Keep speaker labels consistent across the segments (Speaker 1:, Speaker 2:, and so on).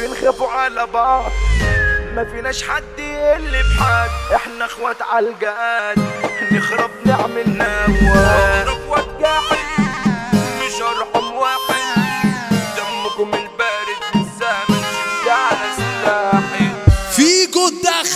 Speaker 1: بنخافوا على بعض ما فيناش حد يقل بحد احنا اخوات عالجاد نخرب نعمل نواد
Speaker 2: اضرب واتجاحد مش ارحم واحد دمكم البارد لسه منشفش على سلاحي
Speaker 3: فيجو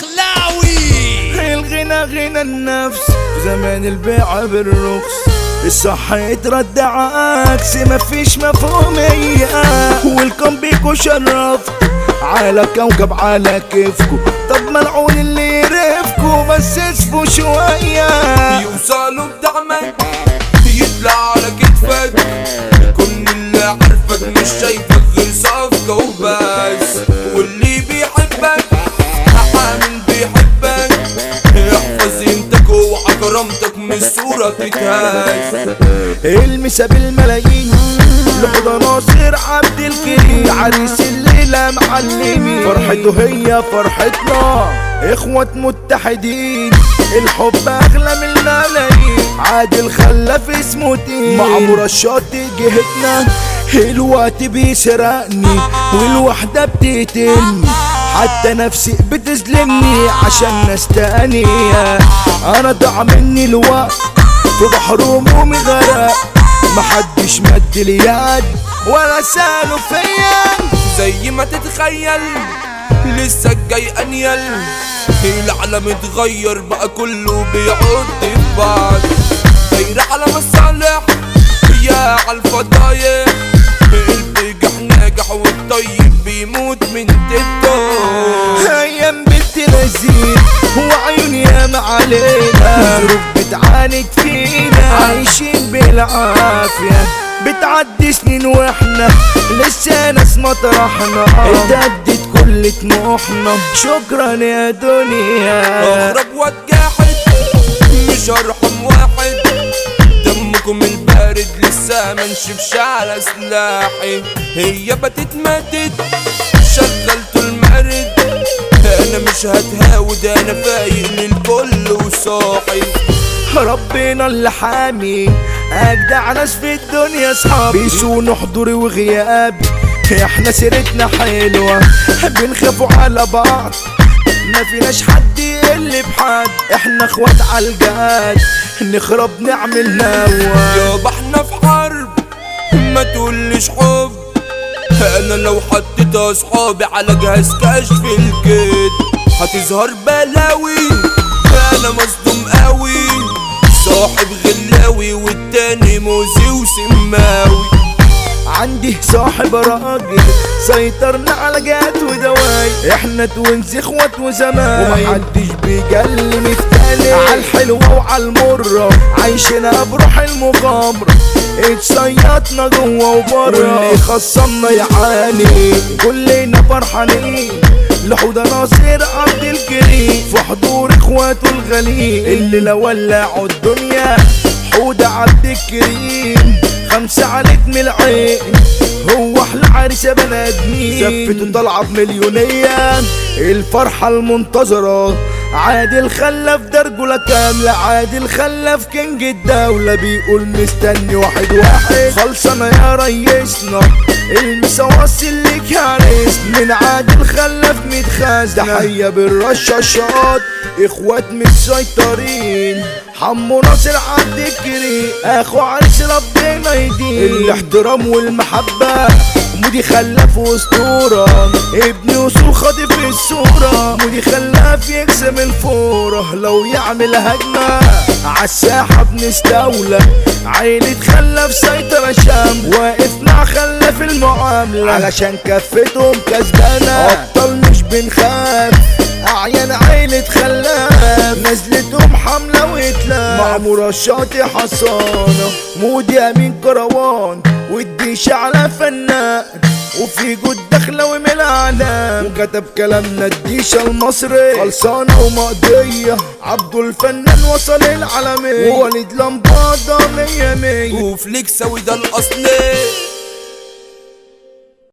Speaker 3: الدخلاوي
Speaker 1: الغنى غنى النفس زمان البيع بالرخص الصح يترد عكس مفيش مفهومية والكم بيكو شرف على كوكب على كيفكو طب ملعون اللي يرفكو بس اسفوا شوية
Speaker 2: يوصلوا بدعمك يطلع على كتفك كل اللي عارفك مش شايفك غير صفقة وبس واللي بيحبك عامل بيحبك احفظ قيمتك اوعى كرامتك من الصورة تتهز
Speaker 1: المسا بالملايين لحظة ناصر عبد الكريم عريس الليلة معلمين فرحته هي فرحتنا اخوة متحدين الحب اغلى من الملايين عادل خلف اسمه تين مع مرشات جهتنا الوقت بيسرقني والوحدة بتقتلني حتى نفسي بتظلمني عشان ناس تانية انا ضاع مني الوقت في بحر همومي غرق محدش مد لي يد ولا سالوا فيا
Speaker 2: زي ما تتخيل لسه الجاي انيل العالم اتغير بقى كله بيعد في بعض دايرة على مصالح يا عالفضايح البجح ناجح والطيب بيموت من تبتو
Speaker 1: ايام بنت لذيذ وعيون ياما علينا ظروف بتعاند فينا عايشين بالعافية بتعدي سنين واحنا لسه ناس مطرحنا اتهدت كل طموحنا شكرا يا دنيا
Speaker 2: اغرب واتجاحد مش ارحم واحد دمكم البارد لسه منشفش على سلاحي هي بتتمدد شغلت المرد انا مش هتهاود انا فايق للكل وصاحي
Speaker 1: ربنا اللي حامي اجدع ناس في الدنيا اصحابي بيسونوا حضوري وغيابي احنا سيرتنا حلوة بنخافوا على بعض ما فيناش حد يقل بحد احنا اخوات عالجاد نخرب نعمل نوى
Speaker 2: يابا احنا في حرب ما تقولش حب انا لو حطيت اصحابي على جهاز كشف الكيد هتظهر بلاوي انا مصدوم قوي صاحب غلاوي والتاني موزي وسماوي
Speaker 1: عندي صاحب راجل سيطرنا على جات ودواي احنا توينز اخوات وزمان ومحدش بيجلم التاني عالحلوة وعالمرة عايشنا بروح المغامرة اتصيطنا جوه وبره واللي خصمنا يعاني كلنا فرحانين لحوده ناصر عبد الكريم في حضور اخواته الغاليين اللي لو ولعوا الدنيا حوده عبد الكريم خمسة عليك من العين هو احلى عريس يا بني ادمين زفته طالعه بمليونية الفرحة المنتظرة عادل خلف درجولة كاملة عادل خلف كينج الدولة بيقول مستني واحد واحد خلصنا يا ريسنا المسواس ليك يا ريس من عادل خلف متخاز تحية بالرشاشات اخوات متسيطرين حمو ناصر عبد الكريم اخو عريس ربنا يدين الاحترام والمحبة مودي خلف اسطورة ابن وصول خاطف الصورة مودي خلاف يكسب الفورة لو يعمل هجمة عالساحة بنستولى عيلة خلف سيطرة شام واقف مع خلف المعاملة علشان كفتهم كسبانة ابطال مش بنخاف اعيان عيلة خلاف نزلتهم حملة واتلاف مع مرشات حصانة مودي امين كروان والديش على فنان وفي جود داخلة ومن الاعلام وكتب كلامنا الديشة المصري خلصانة ومقضية عبدو الفنان وصل العالمية ووليد لمبادة مية مية
Speaker 2: وفليكس وده الاصلي